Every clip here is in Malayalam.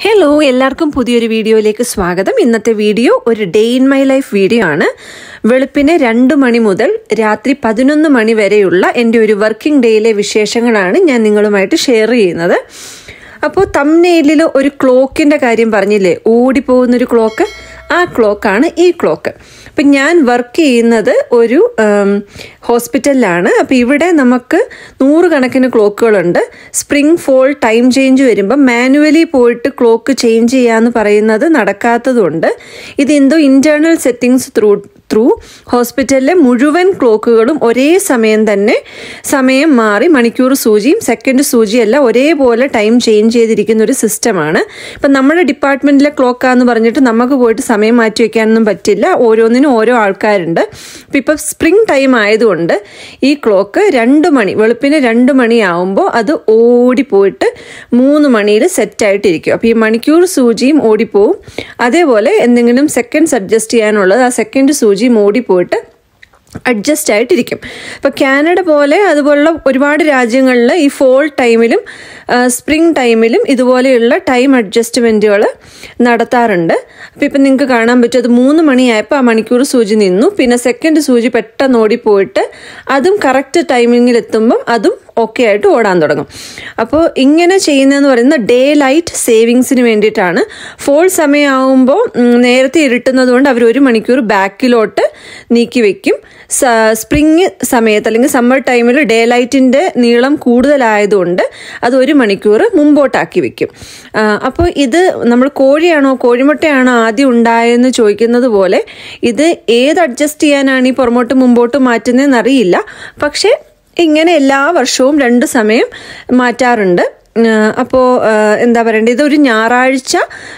ഹലോ എല്ലാവർക്കും പുതിയൊരു വീഡിയോയിലേക്ക് സ്വാഗതം ഇന്നത്തെ വീഡിയോ ഒരു day in my life video ആണ് വെളുപ്പിന് രണ്ട് മണി മുതൽ രാത്രി പതിനൊന്ന് മണി വരെയുള്ള എൻ്റെ ഒരു വർക്കിംഗ് ഡേയിലെ വിശേഷങ്ങളാണ് ഞാൻ നിങ്ങളുമായിട്ട് ഷെയർ ചെയ്യുന്നത് അപ്പോൾ തമ്നെയിലിൽ ഒരു ക്ലോക്കിൻ്റെ കാര്യം പറഞ്ഞില്ലേ ഓടിപ്പോകുന്നൊരു ക്ലോക്ക് ആ ക്ലോക്കാണ് ഈ ക്ലോക്ക് അപ്പം ഞാൻ വർക്ക് ചെയ്യുന്നത് ഒരു ഹോസ്പിറ്റലിലാണ് അപ്പോൾ ഇവിടെ നമുക്ക് നൂറുകണക്കിന് ക്ലോക്കുകളുണ്ട് സ്പ്രിംഗ് ഫോൾ ടൈം ചേഞ്ച് വരുമ്പോൾ മാനുവലി പോയിട്ട് ക്ലോക്ക് ചേഞ്ച് ചെയ്യാന്ന് പറയുന്നത് നടക്കാത്തതുകൊണ്ട് ഇത് എന്തോ ഇൻറ്റേർണൽ സെറ്റിങ്സ് ത്രൂ ത്രൂ ഹോസ്പിറ്റലിലെ മുഴുവൻ ക്ലോക്കുകളും ഒരേ സമയം തന്നെ സമയം മാറി മണിക്കൂർ സൂചിയും സെക്കൻഡ് സൂചിയും എല്ലാം ഒരേപോലെ ടൈം ചേഞ്ച് ചെയ്തിരിക്കുന്ന ഒരു സിസ്റ്റമാണ് ഇപ്പം നമ്മുടെ ഡിപ്പാർട്ട്മെൻറ്റിലെ ക്ലോക്കാന്ന് പറഞ്ഞിട്ട് നമുക്ക് പോയിട്ട് സമയം മാറ്റി വയ്ക്കാനൊന്നും പറ്റില്ല ഓരോന്നിനും ഓരോ ആൾക്കാരുണ്ട് അപ്പം ഇപ്പം സ്പ്രിംഗ് ടൈം ആയതുകൊണ്ട് ഈ ക്ലോക്ക് രണ്ട് മണി വെളുപ്പിന് രണ്ട് മണിയാവുമ്പോൾ അത് ഓടിപ്പോയിട്ട് മൂന്ന് മണിയിൽ സെറ്റായിട്ടിരിക്കും അപ്പോൾ ഈ മണിക്കൂർ സൂചിയും ഓടിപ്പോവും അതേപോലെ എന്തെങ്കിലും സെക്കൻഡ്സ് അഡ്ജസ്റ്റ് ചെയ്യാനുള്ളത് ആ സെക്കൻഡ് സൂചി ഓടിപ്പോയിട്ട് അഡ്ജസ്റ്റ് ആയിട്ടിരിക്കും ഇപ്പോൾ കാനഡ പോലെ അതുപോലുള്ള ഒരുപാട് രാജ്യങ്ങളിൽ ഈ ഫോൾ ടൈമിലും സ്പ്രിംഗ് ടൈമിലും ഇതുപോലെയുള്ള ടൈം അഡ്ജസ്റ്റ്മെൻറ്റുകൾ നടത്താറുണ്ട് അപ്പോൾ ഇപ്പം നിങ്ങൾക്ക് കാണാൻ പറ്റും അത് മൂന്ന് മണിയായപ്പോൾ ആ മണിക്കൂർ സൂചി നിന്നു പിന്നെ സെക്കൻഡ് സൂചി പെട്ടെന്ന് ഓടിപ്പോയിട്ട് അതും കറക്റ്റ് ടൈമിങ്ങിൽ എത്തുമ്പം അതും ഓക്കെ ആയിട്ട് ഓടാൻ തുടങ്ങും അപ്പോൾ ഇങ്ങനെ ചെയ്യുന്നതെന്ന് പറയുന്നത് ഡേ ലൈറ്റ് സേവിങ്സിന് വേണ്ടിയിട്ടാണ് ഫോൾ സമയമാകുമ്പോൾ നേരത്തെ ഇരുട്ടുന്നത് കൊണ്ട് അവർ ഒരു മണിക്കൂർ ബാക്കിലോട്ട് നീക്കി വെക്കും സ്പ്രിങ് സമയത്ത് അല്ലെങ്കിൽ സമ്മർ ടൈമിൽ ഡേ ലൈറ്റിൻ്റെ നീളം കൂടുതലായതുകൊണ്ട് അത് ഒരു മണിക്കൂർ മുമ്പോട്ടാക്കി വെക്കും അപ്പോൾ ഇത് നമ്മൾ കോഴിയാണോ കോഴിമുട്ടയാണോ ആദ്യം ഉണ്ടായതെന്ന് ചോദിക്കുന്നത് പോലെ ഇത് ഏത് അഡ്ജസ്റ്റ് ചെയ്യാനാണ് ഈ പുറമോട്ട് മുമ്പോട്ട് മാറ്റുന്നതെന്ന് അറിയില്ല പക്ഷേ ഇങ്ങനെ എല്ലാ വർഷവും രണ്ട് സമയം മാറ്റാറുണ്ട് അപ്പോൾ എന്താ പറയണ്ടത് ഇതൊരു ഞായറാഴ്ച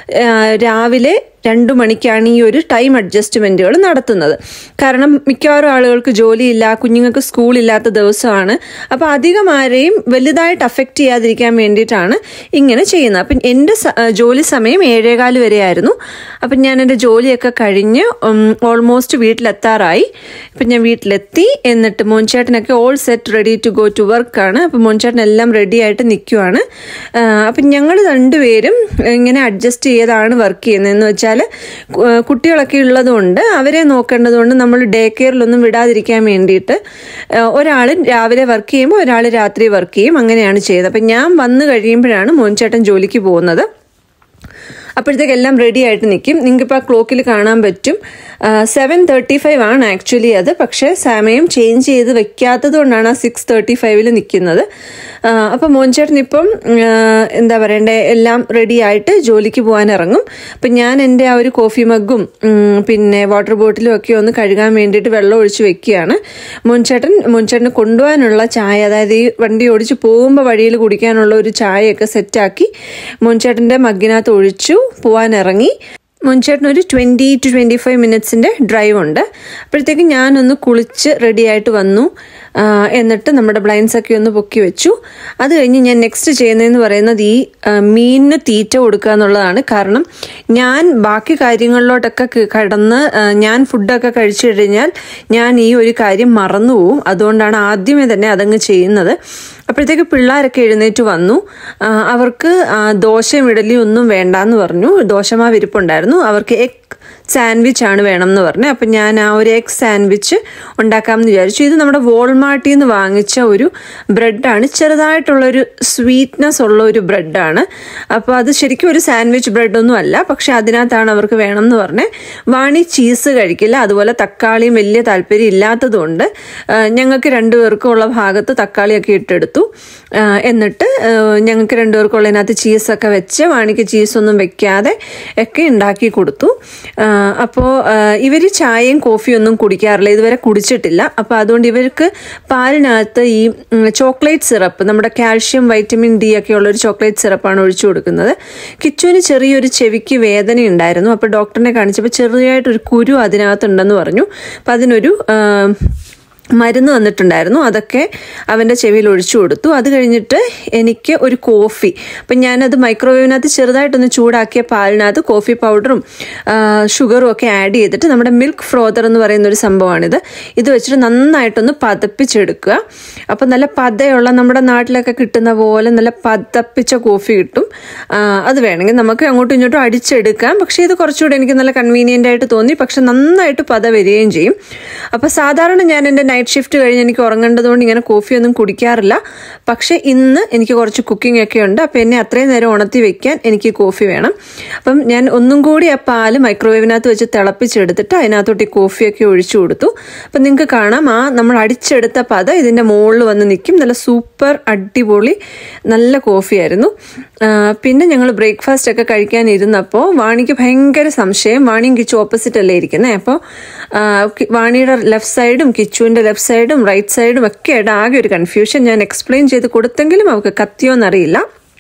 രാവിലെ രണ്ടു മണിക്കാണ് ഈ ഒരു ടൈം അഡ്ജസ്റ്റ്മെൻറ്റുകൾ നടത്തുന്നത് കാരണം മിക്കവാറും ആളുകൾക്ക് ജോലിയില്ല കുഞ്ഞുങ്ങൾക്ക് സ്കൂളില്ലാത്ത ദിവസമാണ് അപ്പോൾ അധികം ആരെയും വലുതായിട്ട് അഫക്റ്റ് ചെയ്യാതിരിക്കാൻ വേണ്ടിയിട്ടാണ് ഇങ്ങനെ ചെയ്യുന്നത് അപ്പം എൻ്റെ ജോലി സമയം ഏഴേകാല് വരെയായിരുന്നു അപ്പം ഞാൻ എൻ്റെ ജോലിയൊക്കെ കഴിഞ്ഞ് ഓൾമോസ്റ്റ് വീട്ടിലെത്താറായി അപ്പം ഞാൻ വീട്ടിലെത്തി എന്നിട്ട് മോൻചേട്ടനൊക്കെ all set ready to go to വർക്കാണ് അപ്പം മോൻചേട്ടൻ എല്ലാം റെഡി ആയിട്ട് നിൽക്കുവാണ് അപ്പം ഞങ്ങൾ രണ്ടുപേരും ഇങ്ങനെ അഡ്ജസ്റ്റ് ചെയ്താണ് വർക്ക് ചെയ്യുന്നതെന്ന് വെച്ചാൽ കുട്ടികളൊക്കെ ഉള്ളതുകൊണ്ട് അവരെ നോക്കേണ്ടതുകൊണ്ട് നമ്മൾ ഡേ കെയറിലൊന്നും വിടാതിരിക്കാൻ വേണ്ടിയിട്ട് ഒരാൾ രാവിലെ വർക്ക് ചെയ്യുമ്പോൾ ഒരാൾ രാത്രി വർക്ക് ചെയ്യും അങ്ങനെയാണ് ചെയ്യുന്നത് അപ്പം ഞാൻ വന്നു കഴിയുമ്പോഴാണ് മോൻചേട്ടൻ ജോലിക്ക് പോകുന്നത് അപ്പോഴത്തേക്ക് എല്ലാം റെഡി ആയിട്ട് നിൽക്കും നിങ്ങൾക്കിപ്പോൾ ആ ക്ലോക്കിൽ കാണാൻ പറ്റും സെവൻ തേർട്ടി ഫൈവ് ആണ് ആക്ച്വലി അത് പക്ഷേ സമയം ചേഞ്ച് ചെയ്ത് വെക്കാത്തത് കൊണ്ടാണ് ആ സിക്സ് തേർട്ടി ഫൈവിൽ നിൽക്കുന്നത് അപ്പോൾ മോൻചേട്ടൻ ഇപ്പം എന്താ പറയണ്ടേ എല്ലാം റെഡി ആയിട്ട് ജോലിക്ക് പോകാൻ ഇറങ്ങും അപ്പം ഞാൻ എൻ്റെ ആ ഒരു കോഫി മഗ്ഗും പിന്നെ വാട്ടർ ബോട്ടിലും ഒക്കെ ഒന്ന് കഴുകാൻ വേണ്ടിയിട്ട് വെള്ളം ഒഴിച്ച് വെക്കുകയാണ് മോൻചേട്ടൻ മോൻചേട്ടന് കൊണ്ടുപോകാനുള്ള ചായ അതായത് ഈ വണ്ടി ഓടിച്ച് പോകുമ്പോൾ വഴിയിൽ കുടിക്കാനുള്ള ഒരു ചായയൊക്കെ സെറ്റാക്കി മോൻചേട്ടൻ്റെ മഗ്ഗിനകത്ത് ഒഴിച്ചു പോവാൻ ഇറങ്ങി മുൻചേട്ടൻ ഒരു ട്വൻറ്റി ടു ട്വൻറ്റി ഫൈവ് മിനിറ്റ്സിൻ്റെ ഡ്രൈവ് ഉണ്ട് അപ്പോഴത്തേക്കും ഞാനൊന്ന് കുളിച്ച് റെഡി ആയിട്ട് വന്നു എന്നിട്ട് നമ്മുടെ ബ്ലൈൻഡ്സ് ഒക്കെ ഒന്ന് പൊക്കി വെച്ചു അത് കഴിഞ്ഞ് ഞാൻ നെക്സ്റ്റ് ചെയ്യുന്നതെന്ന് പറയുന്നത് ഈ മീനിന് തീറ്റ കൊടുക്കുക എന്നുള്ളതാണ് കാരണം ഞാൻ ബാക്കി കാര്യങ്ങളിലോട്ടൊക്കെ കടന്ന് ഞാൻ ഫുഡൊക്കെ കഴിച്ചു കഴിഞ്ഞാൽ ഞാൻ ഈ ഒരു കാര്യം മറന്നു പോവും അതുകൊണ്ടാണ് ആദ്യമേ തന്നെ അതങ്ങ് ചെയ്യുന്നത് അപ്പോഴത്തേക്ക് പിള്ളേരൊക്കെ എഴുന്നേറ്റ് വന്നു അവർക്ക് ദോശയും ഇഡലിയും ഒന്നും വേണ്ടാന്ന് പറഞ്ഞു ദോശമാവ് ഇരിപ്പുണ്ടായിരുന്നു അവർക്ക് എഗ് സാൻഡ്വിച്ച് ആണ് വേണം എന്ന് പറഞ്ഞു അപ്പം ഞാൻ ആ ഒരു എഗ് സാൻഡ്വിച്ച് ഉണ്ടാക്കാമെന്ന് വിചാരിച്ചു ഇത് നമ്മുടെ വോൾമാർട്ടിൽ നിന്ന് വാങ്ങിച്ച ഒരു ബ്രെഡാണ് ചെറുതായിട്ടുള്ളൊരു സ്വീറ്റ്നെസ് ഉള്ള ഒരു ബ്രെഡാണ് അപ്പോൾ അത് ശരിക്കും ഒരു സാൻഡ്വിച്ച് ബ്രെഡൊന്നും അല്ല പക്ഷെ അതിനകത്താണ് അവർക്ക് വേണം എന്ന് പറഞ്ഞ് വാണി ചീസ് കഴിക്കില്ല അതുപോലെ തക്കാളിയും വലിയ താല്പര്യം ഇല്ലാത്തതുകൊണ്ട് ഞങ്ങൾക്ക് രണ്ടുപേർക്കും ഉള്ള ഭാഗത്ത് തക്കാളിയൊക്കെ ഇട്ടെടുത്തു എന്നിട്ട് ഞങ്ങൾക്ക് രണ്ടുപേർക്കും ഉള്ളതിനകത്ത് ചീസൊക്കെ വെച്ച് വാണിക്ക് ചീസൊന്നും വെക്കാതെ ഒക്കെ ഉണ്ടാക്കി കൊടുത്തു അപ്പോൾ ഇവർ ചായയും കോഫിയും ഒന്നും കുടിക്കാറില്ല ഇതുവരെ കുടിച്ചിട്ടില്ല അപ്പോൾ അതുകൊണ്ട് ഇവർക്ക് പാലിനകത്ത് ഈ ചോക്ലേറ്റ് സിറപ്പ് നമ്മുടെ കാൽഷ്യം വൈറ്റമിൻ ഡി ഒക്കെ ഉള്ള ഒരു ചോക്ലേറ്റ് സിറപ്പാണ് ഒഴിച്ചു കൊടുക്കുന്നത് കിച്ചുവിന് ചെറിയൊരു ചെവിക്ക് വേദന ഉണ്ടായിരുന്നു അപ്പോൾ ഡോക്ടറിനെ കാണിച്ചപ്പോൾ ചെറിയായിട്ടൊരു കുരു അതിനകത്തുണ്ടെന്ന് പറഞ്ഞു അപ്പം അതിനൊരു മരുന്ന് വന്നിട്ടുണ്ടായിരുന്നു അതൊക്കെ അവൻ്റെ ചെവിയിൽ ഒഴിച്ചു കൊടുത്തു അത് കഴിഞ്ഞിട്ട് എനിക്ക് ഒരു കോഫി അപ്പം ഞാനത് മൈക്രോവേവിനകത്ത് ചെറുതായിട്ടൊന്ന് ചൂടാക്കിയ പാലിനകത്ത് കോഫി പൗഡറും ആ, ഷുഗറും ഒക്കെ ആഡ് ചെയ്തിട്ട് നമ്മുടെ മിൽക്ക് ഫ്രോതർ എന്ന് പറയുന്ന ഒരു സംഭവമാണിത് ഇത് വെച്ചിട്ട് നന്നായിട്ടൊന്ന് പതപ്പിച്ചെടുക്കുക അപ്പം നല്ല പതയുള്ള നമ്മുടെ നാട്ടിലൊക്കെ കിട്ടുന്ന പോലെ നല്ല പതപ്പിച്ച കോഫി കിട്ടും ആ, അത് വേണമെങ്കിൽ നമുക്ക് അങ്ങോട്ടും ഇങ്ങോട്ടും അടിച്ചെടുക്കാം പക്ഷേ ഇത് കുറച്ചുകൂടി എനിക്ക് നല്ല കൺവീനിയൻ്റ് ആയിട്ട് തോന്നി പക്ഷെ നന്നായിട്ട് പത വരികയും ചെയ്യും അപ്പോൾ സാധാരണ ഞാൻ എൻ്റെ നൈറ്റ് ഷിഫ്റ്റ് കഴിഞ്ഞ് എനിക്ക് ഉറങ്ങേണ്ടതുകൊണ്ട് ഇങ്ങനെ കോഫിയൊന്നും കുടിക്കാറില്ല പക്ഷേ ഇന്ന് എനിക്ക് കുറച്ച് കുക്കിംഗ് ഒക്കെ ഉണ്ട് അപ്പോൾ എന്നെ അത്രയും നേരം ഉണർത്തി വെക്കാൻ എനിക്ക് കോഫി വേണം അപ്പം ഞാൻ ഒന്നും കൂടി ആ പാല് മൈക്രോവേവിനകത്ത് വെച്ച് തിളപ്പിച്ചെടുത്തിട്ട് അതിനകത്തോട്ട് ഈ കോഫിയൊക്കെ ഒഴിച്ചു കൊടുത്തു അപ്പം നിങ്ങൾക്ക് കാണാം ആ നമ്മൾ അടിച്ചെടുത്ത പത ഇതിൻ്റെ മുകളിൽ വന്ന് നിൽക്കും നല്ല സൂപ്പർ അടിപൊളി നല്ല കോഫിയായിരുന്നു ആ, പിന്നെ ഞങ്ങൾ ബ്രേക്ക്ഫാസ്റ്റ് ഒക്കെ കഴിക്കാൻ ഇരുന്നപ്പോൾ വാണിക്ക് ഭയങ്കര സംശയം വാണിയും കിച്ചു ഓപ്പോസിറ്റ് അല്ലേ ഇരിക്കുന്നത് അപ്പോൾ വാണിയുടെ ലെഫ്റ്റ് സൈഡും കിച്ചുവിൻ്റെ ലെഫ്റ്റ് സൈഡും റൈറ്റ് സൈഡും ഒക്കെ ആയിട്ട് ആകെ ഒരു കൺഫ്യൂഷൻ ഞാൻ എക്സ്പ്ലെയിൻ ചെയ്ത് കൊടുത്തെങ്കിലും അവൾക്ക് കത്തിയോന്നറിയില്ല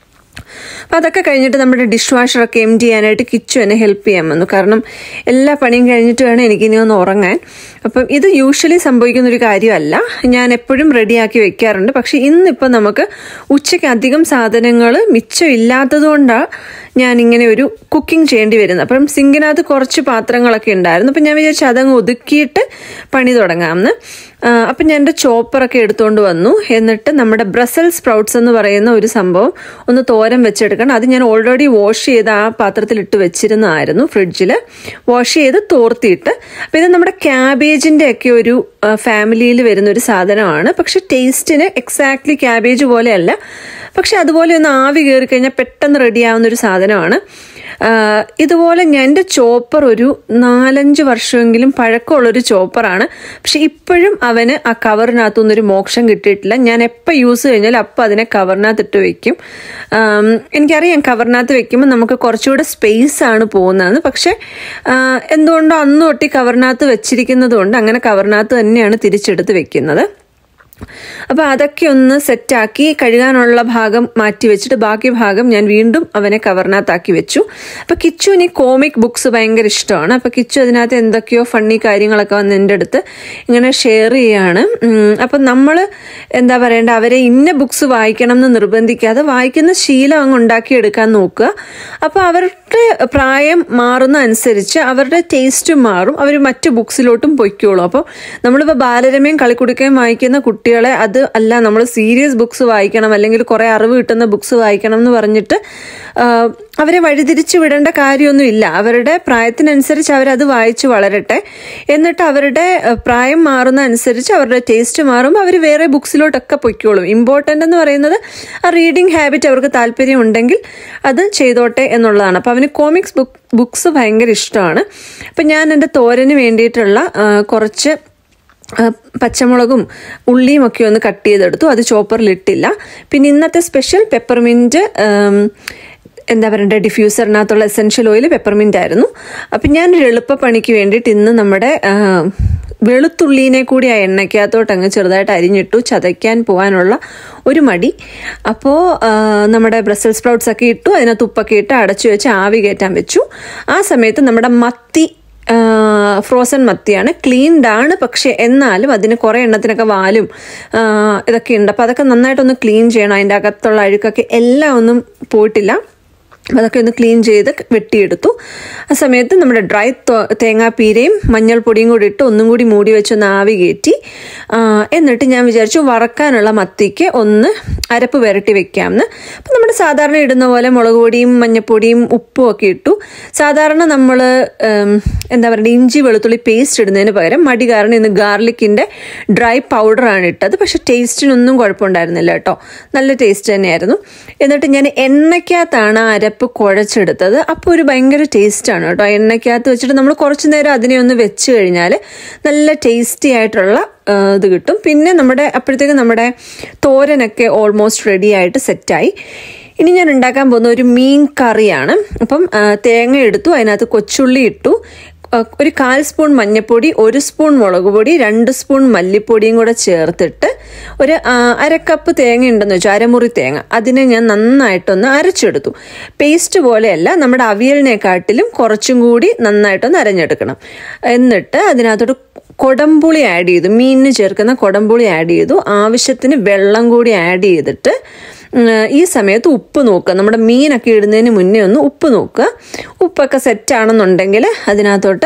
അപ്പോൾ അതൊക്കെ കഴിഞ്ഞിട്ട് നമ്മുടെ ഡിഷ് വാഷറൊക്കെ എം ചെയ്യാനായിട്ട് കിച്ചു എന്നെ ഹെൽപ്പ് ചെയ്യാൻ വന്നു കാരണം എല്ലാ പണിയും കഴിഞ്ഞിട്ട് വേണം എനിക്കിനി ഒന്ന് ഉറങ്ങാൻ അപ്പം ഇത് യൂഷ്വലി സംഭവിക്കുന്ന ഒരു കാര്യമല്ല ഞാൻ എപ്പോഴും റെഡിയാക്കി വെക്കാറുണ്ട് പക്ഷേ ഇന്നിപ്പോൾ നമുക്ക് ഉച്ചയ്ക്ക് അധികം സാധനങ്ങൾ മിച്ചം ഇല്ലാത്തതുകൊണ്ടാണ് ഞാൻ ഇങ്ങനെ ഒരു കുക്കിംഗ് ചെയ്യേണ്ടി വരുന്നത് അപ്പം സിങ്കിനകത്ത് കുറച്ച് പാത്രങ്ങളൊക്കെ ഉണ്ടായിരുന്നു അപ്പം ഞാൻ വിചാരിച്ചു അതങ്ങ് ഒതുക്കിയിട്ട് പണി തുടങ്ങാമെന്ന് ആ, അപ്പം ഞാൻ എൻ്റെ ചോപ്പറൊക്കെ എടുത്തുകൊണ്ട് വന്നു എന്നിട്ട് നമ്മുടെ ബ്രസൽ സ്പ്രൗട്ട്സ് എന്ന് പറയുന്ന ഒരു സംഭവം ഒന്ന് തോരൻ വെച്ചെടുക്കണം അത് ഞാൻ ഓൾറെഡി വാഷ് ചെയ്ത് ആ പാത്രത്തിൽ ഇട്ട് വെച്ചിരുന്നതായിരുന്നു ഫ്രിഡ്ജിൽ വാഷ് ചെയ്ത് തോർത്തിയിട്ട് അപ്പം ഇത് നമ്മുടെ ക്യാബേജിൻ്റെ ഒക്കെ ഒരു ഫാമിലിയിൽ വരുന്ന ഒരു സാധനമാണ് പക്ഷെ ടേസ്റ്റിന് എക്സാക്ട്ലി ക്യാബേജ് പോലെയല്ല പക്ഷെ അതുപോലെ ഒന്ന് ആവി കയറി കഴിഞ്ഞാൽ പെട്ടെന്ന് റെഡിയാവുന്ന ഒരു സാധനമാണ് ആ, ഇതുപോലെ ഞാൻ എൻ്റെ ചോപ്പർ ഒരു നാലഞ്ച് വർഷമെങ്കിലും പഴക്കമുള്ളൊരു ചോപ്പറാണ് പക്ഷെ ഇപ്പോഴും അവന് ആ കവറിനകത്തൊന്നും ഒരു മോക്ഷം കിട്ടിയിട്ടില്ല ഞാൻ എപ്പോൾ യൂസ് കഴിഞ്ഞാൽ അപ്പം അതിനെ കവറിനകത്ത് ഇട്ട് വെക്കും ആം, എനിക്കറിയാം കവറിനകത്ത് വെക്കുമ്പോൾ നമുക്ക് കുറച്ചുകൂടെ സ്പേസ് ആണ് പോകുന്നതെന്ന് പക്ഷെ ആ, എന്തുകൊണ്ടോ അന്ന് തൊട്ടി കവറിനകത്ത് വെച്ചിരിക്കുന്നത് കൊണ്ട് അങ്ങനെ കവറിനകത്ത് തന്നെയാണ് തിരിച്ചെടുത്ത് വെക്കുന്നത് അപ്പോൾ അതൊക്കെ ഒന്ന് സെറ്റാക്കി കഴുകാനുള്ള ഭാഗം മാറ്റി വെച്ചിട്ട് ബാക്കി ഭാഗം ഞാൻ വീണ്ടും അവനെ കവറിനകത്താക്കി വെച്ചു അപ്പോൾ കിച്ചുവിന് ഈ കോമിക് ബുക്സ് ഭയങ്കര ഇഷ്ടമാണ് അപ്പോൾ കിച്ചു അതിനകത്ത് എന്തൊക്കെയോ ഫണ്ണി കാര്യങ്ങളൊക്കെ വന്ന് എൻ്റെ അടുത്ത് ഇങ്ങനെ ഷെയർ ചെയ്യാണ് ഉം, അപ്പം നമ്മൾ എന്താ പറയേണ്ട അവരെ ഇന്ന ബുക്സ് വായിക്കണം എന്ന് നിർബന്ധിക്കാതെ വായിക്കുന്ന ശീലം അങ്ങ് ഉണ്ടാക്കിയെടുക്കാൻ നോക്കുക അപ്പോൾ അവരുടെ പ്രായം മാറുന്ന അനുസരിച്ച് അവരുടെ ടേസ്റ്റും മാറും അവർ മറ്റു ബുക്സിലോട്ടും പൊയ്ക്കോളും അപ്പോൾ നമ്മളിപ്പോൾ ബാലരമയും കളിക്കുടുക്കയും വായിക്കുന്ന കുട്ടികളെ അത് അല്ല നമ്മൾ സീരിയസ് ബുക്സ് വായിക്കണം അല്ലെങ്കിൽ കുറേ അറിവ് കിട്ടുന്ന ബുക്സ് വായിക്കണം എന്ന് പറഞ്ഞിട്ട് ആ, അവരെ വഴിതിരിച്ചു വിടേണ്ട കാര്യമൊന്നുമില്ല അവരുടെ പ്രായത്തിനനുസരിച്ച് അവരത് വായിച്ച് വളരട്ടെ എന്നിട്ട് അവരുടെ ആ, പ്രായം മാറുന്ന അനുസരിച്ച് അവരുടെ ടേസ്റ്റ് മാറുമ്പോൾ അവർ വേറെ ബുക്സിലോട്ടൊക്കെ പൊയ്ക്കോളും ഇമ്പോർട്ടൻ്റ് എന്ന് പറയുന്നത് ആ റീഡിങ് ഹാബിറ്റ് അവർക്ക് താല്പര്യം ഉണ്ടെങ്കിൽ അത് ചെയ്തോട്ടെ എന്നുള്ളതാണ് അപ്പോൾ അവന് കോമിക്സ് ബുക്ക് ബുക്സ് ഭയങ്കര ഇഷ്ടമാണ് അപ്പം ഞാൻ എൻ്റെ തോരന് വേണ്ടിയിട്ടുള്ള ആ, കുറച്ച് ആ, പച്ചമുളകും ഉള്ളിയും ഒക്കെ ഒന്ന് കട്ട് ചെയ്തെടുത്തു അത് ചോപ്പറിലിട്ടില്ല പിന്നെ ഇന്നത്തെ സ്പെഷ്യൽ പെപ്പർമിൻറ്റ് എന്താ പറയണ്ടേ ഡിഫ്യൂസറിനകത്തുള്ള എസെൻഷ്യൽ ഓയിൽ പെപ്പർമിൻ്റ് ആയിരുന്നു അപ്പം ഞാനൊരു എളുപ്പപ്പണിക്ക് വേണ്ടിയിട്ട് ഇന്ന് നമ്മുടെ ആ, വെളുത്തുള്ളീനെ കൂടി ആ എണ്ണയ്ക്കകത്തോട്ട് അങ്ങ് ചെറുതായിട്ട് അരിഞ്ഞിട്ടു ചതയ്ക്കാൻ പോകാനുള്ള ഒരു മടി അപ്പോൾ നമ്മുടെ ബ്രസൽ സ്പ്രൗട്ട്സ് ഒക്കെ ഇട്ടു അതിനകത്ത് ഉപ്പൊക്കെ ഇട്ട് അടച്ചു വെച്ച് ആവി കയറ്റാൻ വെച്ചു ആ സമയത്ത് നമ്മുടെ മത്തി ഫ്രോസൺ മത്തിയാണ് ക്ലീൻഡ് ആണ് പക്ഷെ എന്നാലും അതിന് കുറേ എണ്ണത്തിനൊക്കെ വാലും ആ, ഇതൊക്കെ ഉണ്ട് അപ്പോൾ അതൊക്കെ നന്നായിട്ടൊന്ന് ക്ലീൻ ചെയ്യണം അതിൻ്റെ അകത്തുള്ള അഴുക്കൊക്കെ എല്ലാം ഒന്നും പോയിട്ടില്ല അപ്പോൾ അതൊക്കെ ഒന്ന് ക്ലീൻ ചെയ്ത് വെട്ടിയെടുത്തു ആ സമയത്ത് നമ്മുടെ ഡ്രൈ തോ- തേങ്ങാപ്പീരയും മഞ്ഞൾപ്പൊടിയും കൂടി ഇട്ട് ഒന്നും കൂടി മൂടി വെച്ചൊന്ന് ആവി കയറ്റി ആ, എന്നിട്ട് ഞാൻ വിചാരിച്ചു വറക്കാനുള്ള മത്തിക്ക് ഒന്ന് അരപ്പ് പുരട്ടി വെക്കാമെന്ന് അപ്പം നമ്മൾ സാധാരണ ഇടുന്ന പോലെ മുളക് പൊടിയും മഞ്ഞൾപ്പൊടിയും ഉപ്പും ഒക്കെ ഇട്ടു സാധാരണ നമ്മൾ എന്താ പറയുക ഇഞ്ചി വെളുത്തുള്ളി പേസ്റ്റ് ഇടുന്നതിന് പകരം മടി കാരണം ഇന്ന് ഗാർലിക്കിൻ്റെ ഡ്രൈ പൗഡറാണ് ഇട്ടത് പക്ഷെ ടേസ്റ്റിനൊന്നും കുഴപ്പമുണ്ടായിരുന്നില്ല കേട്ടോ നല്ല ടേസ്റ്റ് തന്നെയായിരുന്നു എന്നിട്ട് ഞാൻ എണ്ണയ്ക്കകത്താണ് ആ അരപ്പ് കുഴച്ചെടുത്തത് അപ്പോൾ ഒരു ഭയങ്കര ടേസ്റ്റാണ് കേട്ടോ എണ്ണയ്ക്കകത്ത് വെച്ചിട്ട് നമ്മൾ കുറച്ച് നേരം അതിനെ ഒന്ന് വെച്ച് കഴിഞ്ഞാൽ നല്ല ടേസ്റ്റി ആയിട്ടുള്ള ആ, ഇത് കിട്ടും പിന്നെ നമ്മുടെ അപ്പോഴത്തേക്ക് നമ്മുടെ തോരനൊക്കെ ഓൾമോസ്റ്റ് റെഡി ആയിട്ട് സെറ്റായി ഇനി ഞാൻ ഉണ്ടാക്കാൻ പോകുന്ന ഒരു മീൻ കറിയാണ് അപ്പം ആ, തേങ്ങ എടുത്തു അതിനകത്ത് കൊച്ചുള്ളി ഇട്ടു ആ, ഒരു കാൽ സ്പൂൺ മഞ്ഞൾപ്പൊടി ഒരു സ്പൂൺ മുളക് പൊടി രണ്ട് സ്പൂൺ മല്ലിപ്പൊടിയും കൂടെ ചേർത്തിട്ട് ഒരു ആ, അരക്കപ്പ് തേങ്ങ ഉണ്ടെന്ന് വെച്ചാൽ അരമുറി തേങ്ങ അതിനെ ഞാൻ നന്നായിട്ടൊന്ന് അരച്ചെടുത്തു പേസ്റ്റ് പോലെയല്ല നമ്മുടെ അവിയലിനെക്കാട്ടിലും കുറച്ചും കൂടി നന്നായിട്ടൊന്ന് അരഞ്ഞെടുക്കണം എന്നിട്ട് അതിനകത്തോട്ട് കൊടംപുളി ആഡ് ചെയ്തു മീനിന് ചേർക്കുന്ന കൊടംപുളി ആഡ് ചെയ്തു ആവശ്യത്തിന് വെള്ളം കൂടി ആഡ് ചെയ്തിട്ട് ഉം, ഈ സമയത്ത് ഉപ്പ് നോക്കുക നമ്മുടെ മീനൊക്കെ ഇടുന്നതിന് മുന്നേ ഒന്ന് ഉപ്പ് നോക്കുക ഉപ്പൊക്കെ സെറ്റാണെന്നുണ്ടെങ്കിൽ അതിനകത്തോട്ട്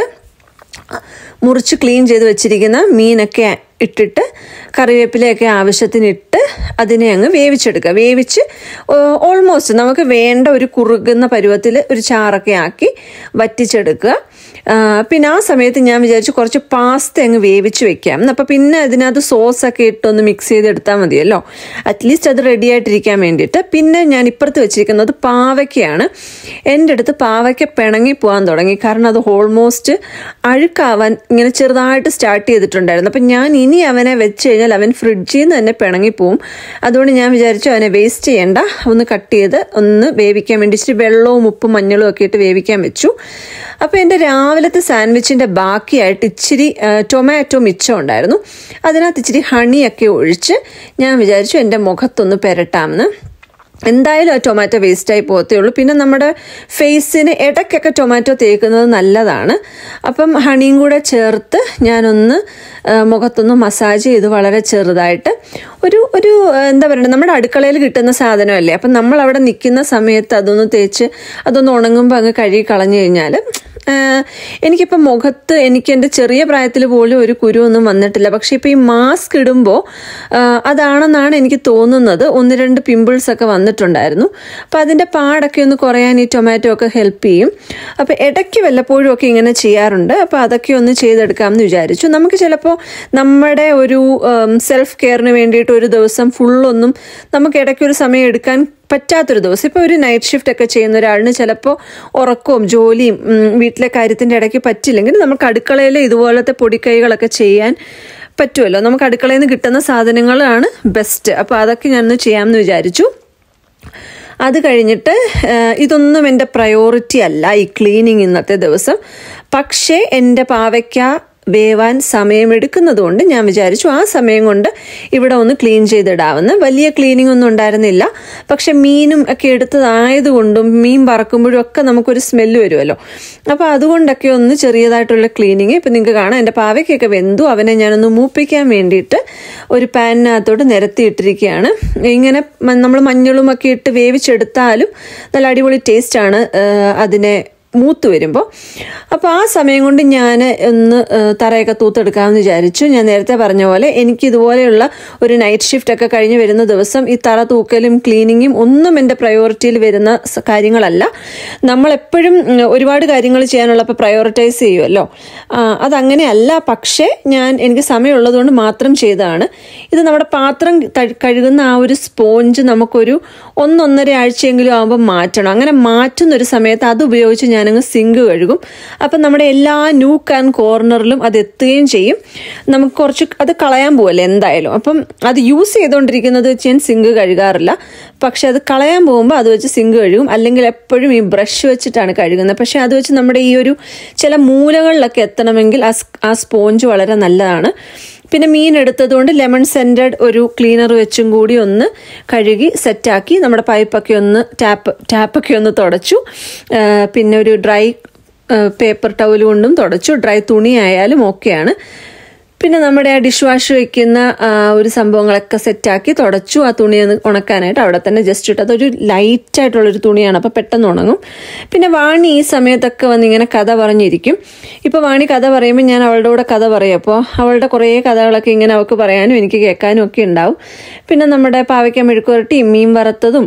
മുറിച്ച് ക്ലീൻ ചെയ്ത് വെച്ചിരിക്കുന്ന മീനൊക്കെ ഇട്ടിട്ട് കറിവേപ്പിലയൊക്കെ ആവശ്യത്തിന് ഇട്ട് അതിനെ അങ്ങ് വേവിച്ചെടുക്കുക വേവിച്ച് ഓൾമോസ്റ്റ് നമുക്ക് വേണ്ട ഒരു കുറുകുന്ന പരുവത്തിൽ ഒരു ചാറൊക്കെ ആക്കി വറ്റിച്ചെടുക്കുക ആ, പിന്നെ ആ സമയത്ത് ഞാൻ വിചാരിച്ചു കുറച്ച് പാസ്ത അങ്ങ് വേവിച്ച് വെക്കാം അപ്പോൾ പിന്നെ അതിനകത്ത് സോസൊക്കെ ഇട്ടൊന്ന് മിക്സ് ചെയ്തെടുത്താൽ മതിയല്ലോ അറ്റ്ലീസ്റ്റ് അത് റെഡി ആയിട്ടിരിക്കാൻ വേണ്ടിയിട്ട് പിന്നെ ഞാൻ ഇപ്പുറത്ത് വെച്ചിരിക്കുന്നത് പാവയ്ക്കയാണ് എൻ്റെ അടുത്ത് പാവയ്ക്ക പിണങ്ങി പോകാൻ തുടങ്ങി കാരണം അത് ഓൾമോസ്റ്റ് അഴുക്കാവാൻ ഇങ്ങനെ ചെറുതായിട്ട് സ്റ്റാർട്ട് ചെയ്തിട്ടുണ്ടായിരുന്നു അപ്പം ഞാൻ ഇനി അവനെ വെച്ച് കഴിഞ്ഞാൽ അവൻ ഫ്രിഡ്ജിൽ നിന്ന് തന്നെ പിണങ്ങി പോവും അതുകൊണ്ട് ഞാൻ വിചാരിച്ചു അവനെ വേസ്റ്റ് ചെയ്യണ്ട ഒന്ന് കട്ട് ചെയ്ത് ഒന്ന് വേവിക്കാൻ വേണ്ടി ഇച്ചിരി വെള്ളവും ഉപ്പും മഞ്ഞളും ഒക്കെ ഇട്ട് വേവിക്കാൻ വെച്ചു അപ്പോൾ എൻ്റെ രാവിലത്തെ സാൻഡ്വിച്ചിൻ്റെ ബാക്കിയായിട്ട് ഇച്ചിരി ആ, ടൊമാറ്റോ മിച്ചം ഉണ്ടായിരുന്നു അതിനകത്ത് ഇച്ചിരി ഹണിയൊക്കെ ഒഴിച്ച് ഞാൻ വിചാരിച്ചു എൻ്റെ മുഖത്തൊന്ന് പെരട്ടാമെന്ന് എന്തായാലും ആ ടൊമാറ്റോ വേസ്റ്റായി പോകത്തേ ഉള്ളൂ പിന്നെ നമ്മുടെ ഫേസിന് ഇടയ്ക്കൊക്കെ ടൊമാറ്റോ തേക്കുന്നത് നല്ലതാണ് അപ്പം ഹണിയും കൂടെ ചേർത്ത് ഞാനൊന്ന് ആ, മുഖത്തൊന്ന് മസാജ് ചെയ്ത് വളരെ ചെറുതായിട്ട് ഒരു ഒരു ആ, എന്താ പറയുക നമ്മുടെ അടുക്കളയിൽ കിട്ടുന്ന സാധനമല്ലേ അപ്പം നമ്മൾ അവിടെ നിൽക്കുന്ന സമയത്ത് അതൊന്ന് തേച്ച് അതൊന്ന് ഉണങ്ങുമ്പോൾ അങ്ങ് കഴുകി കളഞ്ഞു കഴിഞ്ഞാൽ ആഹ് എനിക്കിപ്പോൾ മുഖത്ത് എനിക്ക് എൻ്റെ ചെറിയ പ്രായത്തിൽ പോലും ഒരു കുരുവൊന്നും വന്നിട്ടില്ല പക്ഷേ ഇപ്പോൾ ഈ മാസ്ക് ഇടുമ്പോൾ ആഹ് അതാണെന്നാണ് എനിക്ക് തോന്നുന്നത് ഒന്ന് രണ്ട് പിമ്പിൾസ് ഒക്കെ വന്നിട്ടുണ്ടായിരുന്നു അപ്പോൾ അതിൻ്റെ പാടൊക്കെ ഒന്ന് കുറയാൻ ഈ ടൊമാറ്റോ ഒക്കെ ഹെൽപ്പ് ചെയ്യും അപ്പോൾ ഇടയ്ക്ക് വല്ലപ്പോഴും ഒക്കെ ഇങ്ങനെ ചെയ്യാറുണ്ട് അപ്പോൾ അതൊക്കെ ഒന്ന് ചെയ്തെടുക്കാമെന്ന് വിചാരിച്ചു നമുക്ക് ചിലപ്പോൾ നമ്മുടെ ഒരു സെൽഫ് കെയറിന് വേണ്ടിയിട്ട് ഒരു ദിവസം ഫുള്ളൊന്നും നമുക്ക് ഇടയ്ക്കൊരു സമയം എടുക്കാൻ പറ്റാത്തൊരു ദിവസം ഇപ്പോൾ ഒരു നൈറ്റ് ഷിഫ്റ്റ് ഒക്കെ ചെയ്യുന്ന ഒരാളിന് ചിലപ്പോൾ ഉറക്കവും ജോലിയും ഉം, വീട്ടിലെ കാര്യത്തിൻ്റെ ഇടയ്ക്ക് പറ്റില്ലെങ്കിൽ നമുക്ക് അടുക്കളയിൽ ഇതുപോലത്തെ പൊടിക്കൈകളൊക്കെ ചെയ്യാൻ പറ്റുമല്ലോ നമുക്ക് അടുക്കളയിൽ നിന്ന് കിട്ടുന്ന സാധനങ്ങളാണ് ബെസ്റ്റ് അപ്പോൾ അതൊക്കെ ഞാനൊന്ന് ചെയ്യാമെന്ന് വിചാരിച്ചു അത് കഴിഞ്ഞിട്ട് ആ, ഇതൊന്നും എൻ്റെ പ്രയോറിറ്റി അല്ല ഈ ക്ലീനിങ് ഇന്നത്തെ ദിവസം പക്ഷേ എൻ്റെ പാവയ്ക്ക വേവാൻ സമയമെടുക്കുന്നതുകൊണ്ട് ഞാൻ വിചാരിച്ചു ആ സമയം കൊണ്ട് ഇവിടെ ഒന്ന് ക്ലീൻ ചെയ്തിടാമെന്ന് വലിയ ക്ലീനിങ് ഒന്നും ഉണ്ടായിരുന്നില്ല പക്ഷെ മീനും ഒക്കെ എടുത്തതായതുകൊണ്ടും മീൻ പറക്കുമ്പോഴും ഒക്കെ നമുക്കൊരു സ്മെല്ല് വരുമല്ലോ അപ്പോൾ അതുകൊണ്ടൊക്കെ ഒന്ന് ചെറിയതായിട്ടുള്ള ക്ലീനിങ് ഇപ്പം നിങ്ങൾക്ക് കാണാം എൻ്റെ പാവയ്ക്കൊക്കെ വെന്തു അവനെ ഞാനൊന്ന് മൂപ്പിക്കാൻ വേണ്ടിയിട്ട് ഒരു പാനിനകത്തോട്ട് നിരത്തിയിട്ടിരിക്കുകയാണ് ഇങ്ങനെ നമ്മൾ മഞ്ഞളും ഒക്കെ ഇട്ട് വേവിച്ചെടുത്താലും നല്ല അടിപൊളി ടേസ്റ്റാണ് അതിനെ മൂത്ത് വരുമ്പോൾ അപ്പോൾ ആ സമയം കൊണ്ട് ഞാൻ ഒന്ന് ആ, തറയൊക്കെ തൂത്തെടുക്കാമെന്ന് വിചാരിച്ചു ഞാൻ നേരത്തെ പറഞ്ഞ പോലെ എനിക്ക് ഇതുപോലെയുള്ള ഒരു നൈറ്റ് ഷിഫ്റ്റ് ഒക്കെ കഴിഞ്ഞ് വരുന്ന ദിവസം ഈ തറ തൂക്കലും ക്ലീനിങ്ങും ഒന്നും എൻ്റെ പ്രയോറിറ്റിയിൽ വരുന്ന സ- കാര്യങ്ങളല്ല നമ്മളെപ്പോഴും ഉം, ഒരുപാട് കാര്യങ്ങൾ ചെയ്യാനുള്ളപ്പോൾ പ്രയോറിറ്റൈസ് ചെയ്യുമല്ലോ ആ, അതങ്ങനെയല്ല പക്ഷേ ഞാൻ എനിക്ക് സമയമുള്ളതുകൊണ്ട് മാത്രം ചെയ്തതാണ് ഇത് നമ്മുടെ പാത്രം ത- കഴുകുന്ന ആ ഒരു സ്പോഞ്ച് നമുക്കൊരു ഒന്നൊന്നര ആഴ്ചയെങ്കിലും ആകുമ്പോൾ മാറ്റണം അങ്ങനെ മാറ്റുന്ന ഒരു സമയത്ത് അത് ഉപയോഗിച്ച് ഞാനങ്ങ് സിങ്ക് കഴുകും അപ്പം നമ്മുടെ എല്ലാ നൂക്ക് ആൻഡ് കോർണറിലും അത് എത്തുകയും ചെയ്യും നമുക്ക് കുറച്ച് അത് കളയാൻ പോവല്ലേ എന്തായാലും അപ്പം അത് യൂസ് ചെയ്തുകൊണ്ടിരിക്കുന്നത് വെച്ച് ഞാൻ സിങ്ക് കഴുകാറില്ല പക്ഷെ അത് കളയാൻ പോകുമ്പോൾ അത് വെച്ച് സിങ്ക് കഴുകും അല്ലെങ്കിൽ എപ്പോഴും ഈ ബ്രഷ് വെച്ചിട്ടാണ് കഴുകുന്നത് പക്ഷെ അത് വെച്ച് നമ്മുടെ ഈ ഒരു ചില മൂലകളിലൊക്കെ എത്തണമെങ്കിൽ ആ സ്- ആ സ്പോഞ്ച് വളരെ നല്ലതാണ് പിന്നെ മീൻ എടുത്തതുകൊണ്ട് ലെമൺ സെൻറ്റഡ് ഒരു ക്ലീനർ വെച്ചും കൂടി ഒന്ന് കഴുകി സെറ്റാക്കി നമ്മുടെ പൈപ്പൊക്കെ ഒന്ന് ടാപ്പ് ടാപ്പൊക്കെ ഒന്ന് തുടച്ചു ആ, പിന്നെ ഒരു ഡ്രൈ പേപ്പർ ടവൽ കൊണ്ടും തുടച്ചു ഡ്രൈ തുണി ആയാലും ഓക്കെയാണ് പിന്നെ നമ്മുടെ ആ ഡിഷ് വാഷ് വയ്ക്കുന്ന ആ, ഒരു സംഭവങ്ങളൊക്കെ സെറ്റാക്കി തുടച്ചു ആ തുണി ഒന്ന് ഉണക്കാനായിട്ട് അവിടെ തന്നെ ജസ്റ്റ് ഇട്ട് അതൊരു ലൈറ്റ് ആയിട്ടുള്ളൊരു തുണിയാണ് അപ്പോൾ പെട്ടെന്ന് ഉണങ്ങും പിന്നെ വാണി ഈ സമയത്തൊക്കെ വന്ന് ഇങ്ങനെ കഥ പറഞ്ഞിരിക്കും ഇപ്പോൾ വാണി കഥ പറയുമ്പോൾ ഞാൻ അവളുടെ കൂടെ കഥ പറയും അപ്പോൾ അവളുടെ കുറേ കഥകളൊക്കെ ഇങ്ങനെ അവൾക്ക് പറയാനും എനിക്ക് കേൾക്കാനും ഒക്കെ ഉണ്ടാവും പിന്നെ നമ്മുടെ പാവയ്ക്ക മെഴുക്കുവരട്ടിയും മീൻ വറുത്തതും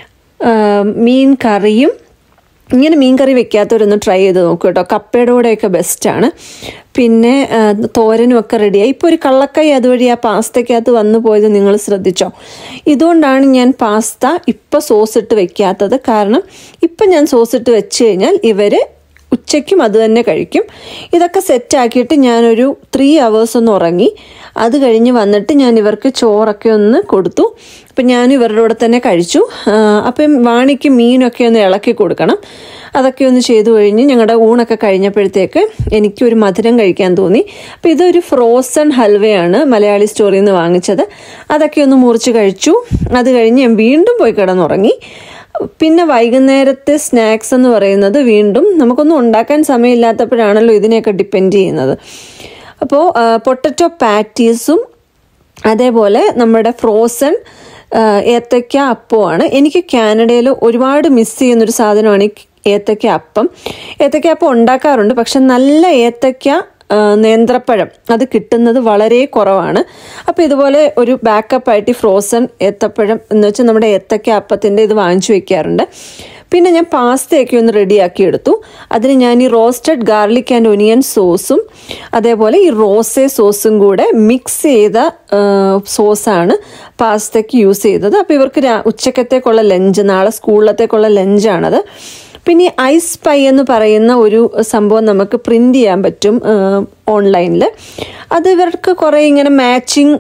ആ, മീൻ കറിയും ഇങ്ങനെ മീൻ കറി വെക്കാത്തവരൊന്ന് ട്രൈ ചെയ്ത് നോക്കൂ കേട്ടോ കപ്പയുടെ കൂടെയൊക്കെ ബെസ്റ്റാണ് പിന്നെ ആ, തോരനും ഒക്കെ റെഡിയായി ഇപ്പോൾ ഒരു കള്ളക്കൈ അതുവഴി ആ പാസ്തയ്ക്കകത്ത് വന്നു പോയത് നിങ്ങൾ ശ്രദ്ധിച്ചോ ഇതുകൊണ്ടാണ് ഞാൻ പാസ്ത ഇപ്പോൾ സോസ് ഇട്ട് വെക്കാത്തത് കാരണം ഇപ്പം ഞാൻ സോസ് ഇട്ട് വെച്ച് കഴിഞ്ഞാൽ ഇവർ ഉച്ചയ്ക്കും അത് തന്നെ കഴിക്കും ഇതൊക്കെ സെറ്റാക്കിയിട്ട് ഞാനൊരു ത്രീ അവേഴ്സ് ഒന്ന് ഉറങ്ങി അത് കഴിഞ്ഞ് വന്നിട്ട് ഞാൻ ഇവർക്ക് ചോറൊക്കെ ഒന്ന് കൊടുത്തു അപ്പം ഞാൻ ഇവരുടെ കൂടെ തന്നെ കഴിച്ചു ആ, അപ്പം വാണിക്ക് മീനൊക്കെ ഒന്ന് ഇളക്കി കൊടുക്കണം അതൊക്കെ ഒന്ന് ചെയ്തു കഴിഞ്ഞ് ഞങ്ങളുടെ ഊണൊക്കെ കഴിഞ്ഞപ്പോഴത്തേക്ക് എനിക്കൊരു മധുരം കഴിക്കാൻ തോന്നി അപ്പം ഇതൊരു ഫ്രോസൺ ഹൽവയാണ് മലയാളി സ്റ്റോറിൽ നിന്ന് വാങ്ങിച്ചത് അതൊക്കെ ഒന്ന് മുറിച്ച് കഴിച്ചു അത് കഴിഞ്ഞ് ഞാൻ വീണ്ടും പോയി കിടന്നുറങ്ങി പിന്നെ വൈകുന്നേരത്തെ സ്നാക്സ് എന്ന് പറയുന്നത് വീണ്ടും നമുക്കൊന്നും ഉണ്ടാക്കാൻ സമയമില്ലാത്തപ്പോഴാണല്ലോ ഇതിനെയൊക്കെ ഡിപ്പെൻഡ് ചെയ്യുന്നത് അപ്പോൾ പൊട്ടറ്റോ പാറ്റീസും അതേപോലെ നമ്മുടെ ഫ്രോസൺ ഏത്തയ്ക്ക അപ്പമാണ് എനിക്ക് കാനഡയിൽ ഒരുപാട് മിസ് ചെയ്യുന്നൊരു സാധനമാണ് ഈ ഏത്തയ്ക്ക അപ്പം ഏത്തയ്ക്ക അപ്പം ഉണ്ടാക്കാറുണ്ട് പക്ഷെ നല്ല ഏത്തയ്ക്ക ആ, നേന്ത്രപ്പഴം അത് കിട്ടുന്നത് വളരെ കുറവാണ് അപ്പോൾ ഇതുപോലെ ഒരു ബാക്കപ്പ് ആയിട്ട് ഈ ഫ്രോസൺ ഏത്തപ്പഴം എന്ന് വെച്ചാൽ നമ്മുടെ ഏത്തയ്ക്ക അപ്പത്തിൻ്റെ ഇത് വാങ്ങിച്ചു വെക്കാറുണ്ട് പിന്നെ ഞാൻ പാസ്തയൊക്കെ ഒന്ന് റെഡിയാക്കി എടുത്തു അതിന് ഞാൻ ഈ റോസ്റ്റഡ് ഗാർലിക് ആൻഡ് ഒനിയൻ സോസും അതേപോലെ ഈ റോസേ സോസും കൂടെ മിക്സ് ചെയ്ത ആ, സോസാണ് പാസ്തയ്ക്ക് യൂസ് ചെയ്തത് അപ്പോൾ ഇവർക്ക് രാ- ഉച്ചക്കത്തേക്കുള്ള ലഞ്ച് നാളെ സ്കൂളിലത്തേക്കുള്ള ലഞ്ചാണത് പിന്നെ ഈ ഐസ് പൈ എന്ന് പറയുന്ന ഒരു സംഭവം നമുക്ക് പ്രിന്റ് ചെയ്യാൻ പറ്റും ഓൺലൈനിൽ അത് ഇവർക്ക് കുറേ ഇങ്ങനെ മാച്ചിങ്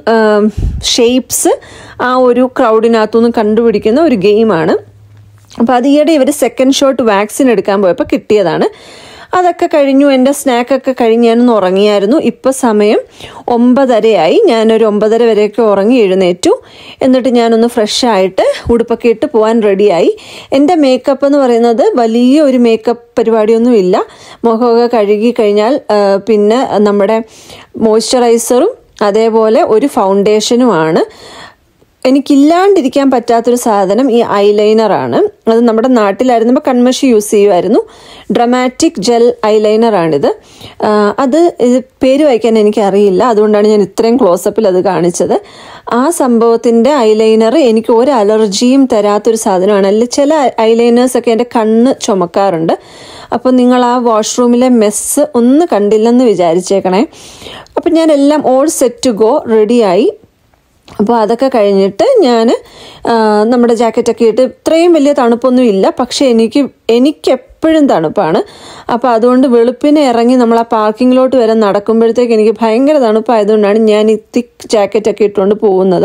ഷേപ്സ് ആ ഒരു ക്രൗഡിനകത്തുനിന്ന് കണ്ടുപിടിക്കുന്ന ഒരു ഗെയിമാണ് അപ്പോൾ അത് ഈയിടെ ഇവർ സെക്കൻഡ് ഷോട്ട് വാക്സിൻ എടുക്കാൻ പോയപ്പോൾ കിട്ടിയതാണ് അതൊക്കെ കഴിഞ്ഞു എൻ്റെ സ്നാക്കൊക്കെ കഴിഞ്ഞ് ഞാനൊന്ന് ഉറങ്ങിയായിരുന്നു ഇപ്പോൾ സമയം ഒമ്പതരയായി ഞാനൊരു ഒമ്പതര വരെയൊക്കെ ഉറങ്ങി എഴുന്നേറ്റു എന്നിട്ട് ഞാനൊന്ന് ഫ്രഷ് ആയിട്ട് ഉടുപ്പൊക്കെ ഇട്ട് പോകാൻ റെഡിയായി എൻ്റെ മേക്കപ്പ് എന്ന് പറയുന്നത് വലിയ ഒരു മേക്കപ്പ് പരിപാടിയൊന്നും ഇല്ല മുഖമൊക്കെ കഴുകി കഴിഞ്ഞാൽ ആ, പിന്നെ നമ്മുടെ മോയ്സ്ചറൈസറും അതേപോലെ ഒരു ഫൗണ്ടേഷനുമാണ് എനിക്കില്ലാണ്ടിരിക്കാൻ പറ്റാത്തൊരു സാധനം ഈ ഐലൈനറാണ് അത് നമ്മുടെ നാട്ടിലായിരുന്നപ്പോൾ കൺമഷി യൂസ് ചെയ്യുമായിരുന്നു ഡ്രമാറ്റിക് ജെൽ ഐലൈനറാണിത് ആ, അത് ഇത് പേര് വായിക്കാൻ എനിക്കറിയില്ല അതുകൊണ്ടാണ് ഞാൻ ഇത്രയും ക്ലോസപ്പിൽ അത് കാണിച്ചത് ആ സംഭവത്തിൻ്റെ ഐലൈനർ എനിക്ക് ഒരു അലർജിയും തരാത്തൊരു സാധനമാണ് അല്ല ചില ഐലൈനേഴ്സൊക്കെ എൻ്റെ കണ്ണ് ചുമക്കാറുണ്ട് അപ്പോൾ നിങ്ങൾ ആ വാഷ്റൂമിലെ മെസ്സ് ഒന്ന് കണ്ടില്ലെന്ന് വിചാരിച്ചേക്കണേ അപ്പം ഞാൻ എല്ലാം ഓൾ സെറ്റ് ടു ഗോ റെഡിയായി അപ്പോൾ അതൊക്കെ കഴിഞ്ഞിട്ട് ഞാൻ നമ്മുടെ ജാക്കറ്റൊക്കെ ഇട്ട് ഇത്രയും വലിയ തണുപ്പൊന്നും ഇല്ല പക്ഷേ എനിക്ക് എനിക്ക് എപ്പോഴും തണുപ്പാണ് അപ്പോൾ അതുകൊണ്ട് വെളുപ്പിനെ ഇറങ്ങി നമ്മൾ ആ പാർക്കിങ്ങിലോട്ട് വരെ നടക്കുമ്പോഴത്തേക്ക് എനിക്ക് ഭയങ്കര തണുപ്പായതുകൊണ്ടാണ് ഞാൻ ഈ തിക്ക് ജാക്കറ്റൊക്കെ ഇട്ടുകൊണ്ട് പോകുന്നത്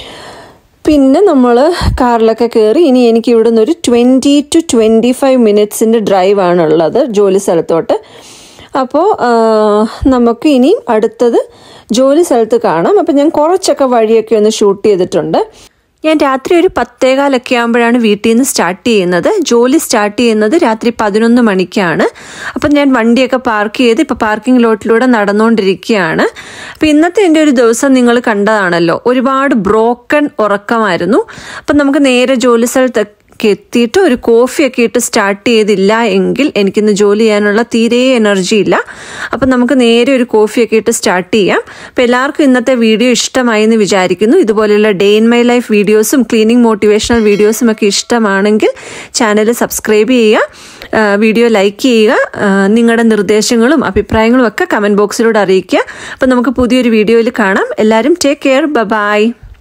പിന്നെ നമ്മൾ കാറിലൊക്കെ കയറി ഇനി എനിക്ക് ഇവിടുന്ന് ഒരു ട്വൻറ്റി ടു ട്വൻറ്റി ഫൈവ് മിനിറ്റ്സിൻ്റെ ഡ്രൈവാണുള്ളത് ജോലി സ്ഥലത്തോട്ട് അപ്പോൾ നമുക്ക് ഇനിയും അടുത്തത് ജോലി സ്ഥലത്ത് കാണാം അപ്പം ഞാൻ കുറച്ചൊക്കെ വഴിയൊക്കെ ഒന്ന് ഷൂട്ട് ചെയ്തിട്ടുണ്ട് ഞാൻ രാത്രി ഒരു പത്തേകാലൊക്കെ ആകുമ്പോഴാണ് വീട്ടിൽ നിന്ന് സ്റ്റാർട്ട് ചെയ്യുന്നത് ജോലി സ്റ്റാർട്ട് ചെയ്യുന്നത് രാത്രി പതിനൊന്ന് മണിക്കാണ് അപ്പം ഞാൻ വണ്ടിയൊക്കെ പാർക്ക് ചെയ്ത് ഇപ്പോൾ പാർക്കിംഗ് ലോട്ടിലൂടെ നടന്നുകൊണ്ടിരിക്കുകയാണ് അപ്പം ഇന്നത്തെ എൻ്റെ ഒരു ദിവസം നിങ്ങൾ കണ്ടതാണല്ലോ ഒരുപാട് ബ്രോക്കൺ ഉറക്കമായിരുന്നു അപ്പം നമുക്ക് നേരെ ജോലി സ്ഥലത്ത് ഒക്കെ എത്തിയിട്ട് ഒരു കോഫിയൊക്കെ ഇട്ട് സ്റ്റാർട്ട് ചെയ്തില്ല എങ്കിൽ എനിക്കിന്ന് ജോലി ചെയ്യാനുള്ള തീരെ എനർജി ഇല്ല അപ്പം നമുക്ക് നേരെ ഒരു കോഫിയൊക്കെ ഇട്ട് സ്റ്റാർട്ട് ചെയ്യാം അപ്പം എല്ലാവർക്കും ഇന്നത്തെ വീഡിയോ ഇഷ്ടമായി എന്ന് വിചാരിക്കുന്നു ഇതുപോലെയുള്ള ഡേ ഇൻ മൈ ലൈഫ് വീഡിയോസും ക്ലീനിങ് മോട്ടിവേഷണൽ വീഡിയോസും ഒക്കെ ഇഷ്ടമാണെങ്കിൽ ചാനൽ സബ്സ്ക്രൈബ് ചെയ്യുക ആ, വീഡിയോ ലൈക്ക് ചെയ്യുക ആ, നിങ്ങളുടെ നിർദ്ദേശങ്ങളും അഭിപ്രായങ്ങളും ഒക്കെ കമൻറ്റ് ബോക്സിലൂടെ അറിയിക്കുക അപ്പം നമുക്ക് പുതിയൊരു വീഡിയോയിൽ കാണാം എല്ലാവരും ടേക്ക് കെയർ ബൈ